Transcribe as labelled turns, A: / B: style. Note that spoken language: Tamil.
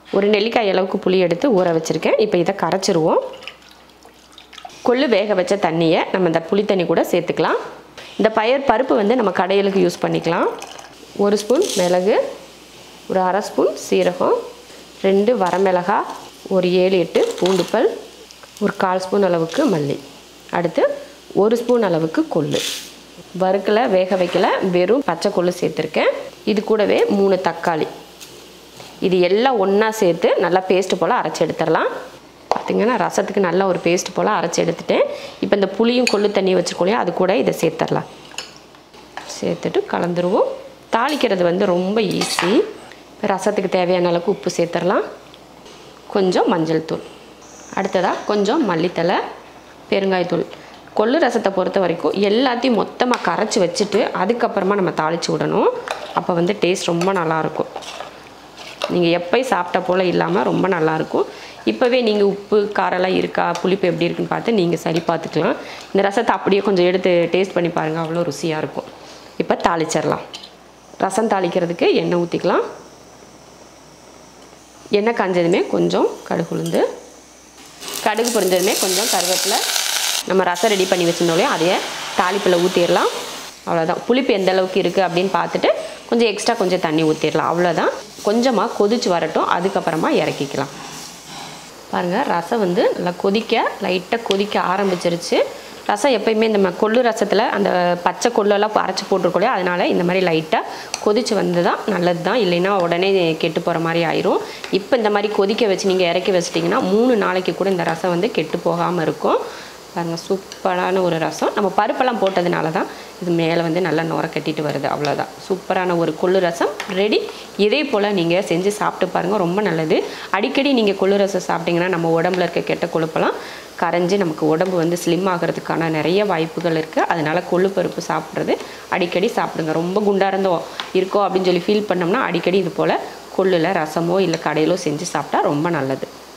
A: ஒரு நெல்லிக்காய் அளவுக்கு புளி எடுத்து ஊற வச்சுருக்கேன் இப்போ இதை கரைச்சிருவோம் கொள்ளு வேக வச்ச தண்ணியை நம்ம இந்த புளி தண்ணி கூட சேர்த்துக்கலாம் இந்த பயர் பருப்பு வந்து நம்ம கடையலுக்கு யூஸ் பண்ணிக்கலாம் ஒரு ஸ்பூன் மிளகு ஒரு அரை ஸ்பூன் சீரகம் ரெண்டு வரமிளகா ஒரு ஏழு எட்டு பூண்டுப்பல் ஒரு கால் ஸ்பூன் அளவுக்கு மல்லி அடுத்து ஒரு ஸ்பூன் அளவுக்கு கொள்ளு வறுக்கலை வேக வைக்கல வெறும் பச்சை கொள்ளு சேர்த்துருக்கேன் இது கூடவே மூணு தக்காளி இது எல்லாம் ஒன்றா சேர்த்து நல்லா பேஸ்ட் போல் அரைச்சி எடுத்துடலாம் பார்த்திங்கன்னா ரசத்துக்கு நல்ல ஒரு பேஸ்ட் போல் அரைச்சி எடுத்துட்டேன் இப்போ இந்த புளியும் கொள்ளு தண்ணி வச்சுருக்கோம் இல்லையா அது கூட இதை சேர்த்துடலாம் சேர்த்துட்டு கலந்துருவோம் தாளிக்கிறது வந்து ரொம்ப ஈஸி ரசத்துக்கு தேவையான அளவுக்கு உப்பு சேர்த்துடலாம் கொஞ்சம் மஞ்சள் தூள் அடுத்ததாக கொஞ்சம் மல்லித்தலை பெருங்காயத்தூள் கொள்ளு ரசத்தை பொறுத்த வரைக்கும் எல்லாத்தையும் மொத்தமாக கரைச்சி வச்சுட்டு அதுக்கப்புறமா நம்ம தாளித்து விடணும் அப்போ வந்து டேஸ்ட் ரொம்ப நல்லாயிருக்கும் நீங்கள் எப்போயும் சாப்பிட்ட போல் இல்லாமல் ரொம்ப நல்லாயிருக்கும் இப்போவே நீங்கள் உப்பு காரெல்லாம் இருக்கா புளிப்பு எப்படி இருக்குன்னு பார்த்து நீங்கள் சரி பார்த்துக்கலாம் இந்த ரசத்தை அப்படியே கொஞ்சம் எடுத்து டேஸ்ட் பண்ணி பாருங்கள் அவ்வளோ ருசியாக இருக்கும் இப்போ தாளிச்சிடலாம் ரசம் தாளிக்கிறதுக்கு எண்ணெய் ஊற்றிக்கலாம் எண்ணெய் காஞ்சதுமே கொஞ்சம் கடுகு உளுந்து கடுகு பொரிஞ்சதுமே கொஞ்சம் கருவேப்பிலை நம்ம ரசம் ரெடி பண்ணி வச்சுருந்தோம் அதையே தாளிப்பில் ஊற்றிடலாம் அவ்வளோதான் புளிப்பு எந்த அளவுக்கு இருக்குது அப்படின்னு பார்த்துட்டு கொஞ்சம் எக்ஸ்ட்ரா கொஞ்சம் தண்ணி ஊற்றிடலாம் அவ்வளோதான் கொஞ்சமாக கொதிச்சு வரட்டும் அதுக்கப்புறமா இறக்கிக்கலாம் பாருங்கள் ரசம் வந்து நல்லா கொதிக்க லைட்டாக கொதிக்க ஆரம்பிச்சிருச்சு ரசம் எப்பயுமே இந்த ம- கொள்ளு ரசத்தில் அந்த பச்சை கொள்ளெல்லாம் அரைச்சி போட்டிருக்கோம் இல்லையா அதனால இந்த மாதிரி லைட்டாக கொதிச்சு வந்து தான் நல்லது தான் இல்லைன்னா உடனே கெட்டு போகிற மாதிரி ஆயிரும் இப்போ இந்த மாதிரி கொதிக்க வச்சு நீங்கள் இறக்கி வச்சிட்டிங்கன்னா மூணு நாளைக்கு கூட இந்த ரசம் வந்து கெட்டு போகாமல் இருக்கும் பாருங்கள் சூப்பரான ஒரு ரசம் நம்ம பருப்பெல்லாம் போட்டதுனால தான் இது மேலே வந்து நல்லா நுர கட்டிட்டு வருது அவ்வளோதான் சூப்பரான ஒரு கொள்ளு ரசம் ரெடி இதே போல் நீங்கள் செஞ்சு சாப்பிட்டு பாருங்கள் ரொம்ப நல்லது அடிக்கடி நீங்கள் கொள்ளு ரசம் சாப்பிட்டீங்கன்னா நம்ம உடம்புல இருக்க கெட்ட கொழுப்பெல்லாம் கரைஞ்சி நமக்கு உடம்பு வந்து ஸ்லிம் ஆகிறதுக்கான நிறைய வாய்ப்புகள் இருக்குது அதனால் கொள்ளு பருப்பு சாப்பிட்றது அடிக்கடி சாப்பிடுங்க ரொம்ப குண்டாக இருந்தோம் இருக்கோ அப்படின்னு சொல்லி ஃபீல் பண்ணோம்னா அடிக்கடி இது போல் கொள்ளில் ரசமோ இல்லை கடையிலோ செஞ்சு சாப்பிட்டா ரொம்ப நல்லது